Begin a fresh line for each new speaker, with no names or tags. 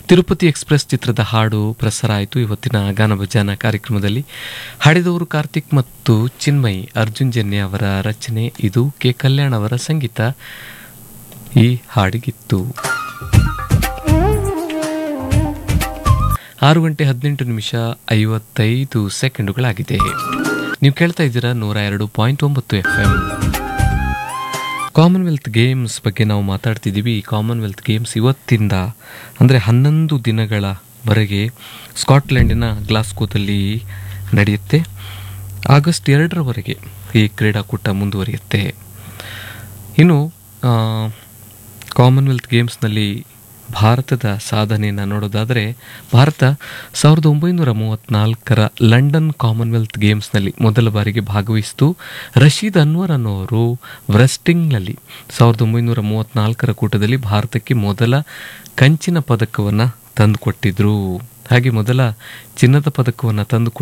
Tirupati express ಚಿತ್ರದ ಹಾಡು ಪ್ರಸಾರ ಆಯಿತು ಇವತ್ತಿನ ಗಾನಭಜಾನ ಕಾರ್ಯಕ್ರಮದಲ್ಲಿ ಹಾಡಿದವರು ಕಾರ್ತಿಕ್ ಮತ್ತು ಚಿನ್ಮಯ್ ಅರ್ಜುನ್ ಜನ್ಯ ಅವರ ರಚನೆ ಇದು ಕೆ ಕಲ್ಯಾಣ್ ಅವರ ಸಂಗೀತ ಈ ಹಾಡಿಗಿತ್ತು ಆರು ಗಂಟೆ ಹದಿನೆಂಟು ನಿಮಿಷ ಐವತ್ತೈದು ಸೆಕೆಂಡುಗಳಾಗಿದೆ ನೀವು ಕೇಳ್ತಾ ಇದ್ದೀರಾ ನೂರ ಎರಡು ಪಾಯಿಂಟ್ ಒಂಬತ್ತು ಎಫ್ ಎಂ ಕಾಮನ್ವೆಲ್ತ್ ಗೇಮ್ಸ್ ಬಗ್ಗೆ ನಾವು ಮಾತಾಡ್ತಿದ್ದೀವಿ ಈ ಕಾಮನ್ವೆಲ್ತ್ ಗೇಮ್ಸ್ ಇವತ್ತಿಂದ ಅಂದರೆ ಹನ್ನೊಂದು ದಿನಗಳವರೆಗೆ ಸ್ಕಾಟ್ಲೆಂಡಿನ ಗ್ಲಾಸ್ಕೋದಲ್ಲಿ ನಡೆಯುತ್ತೆ ಆಗಸ್ಟ್ ಎರಡರವರೆಗೆ ಈ ಕ್ರೀಡಾಕೂಟ ಮುಂದುವರಿಯುತ್ತೆ ಇನ್ನು ಆ, ಕಾಮನ್ವೆಲ್ತ್ ಗೇಮ್ಸ್ನಲ್ಲಿ ಭಾರತದ ಸಾಧನೆಯನ್ನು ನೋಡೋದಾದರೆ ಭಾರತ ಸಾವಿರದ ಒಂಬೈನೂರ ಮೂವತ್ತ್ನಾಲ್ಕರ ಲಂಡನ್ ಕಾಮನ್ವೆಲ್ತ್ ಗೇಮ್ಸ್ನಲ್ಲಿ ಮೊದಲ ಬಾರಿಗೆ ಭಾಗವಹಿಸಿತು ರಶೀದ್ ಅನ್ವರ್ ಅನ್ನೋರು ವ್ರೆಸ್ಟಿಂಗ್ನಲ್ಲಿ ಸಾವಿರದ ಒಂಬೈನೂರ ಮೂವತ್ತ್ನಾಲ್ಕರ ಕೂಟದಲ್ಲಿ ಭಾರತಕ್ಕೆ ಮೊದಲ ಕಂಚಿನ ಪದಕವನ್ನು ತಂದುಕೊಟ್ಟಿದ್ರು ಹಾಗೆ ಮೊದಲ ಚಿನ್ನದ ಪದಕವನ್ನು ತಂದು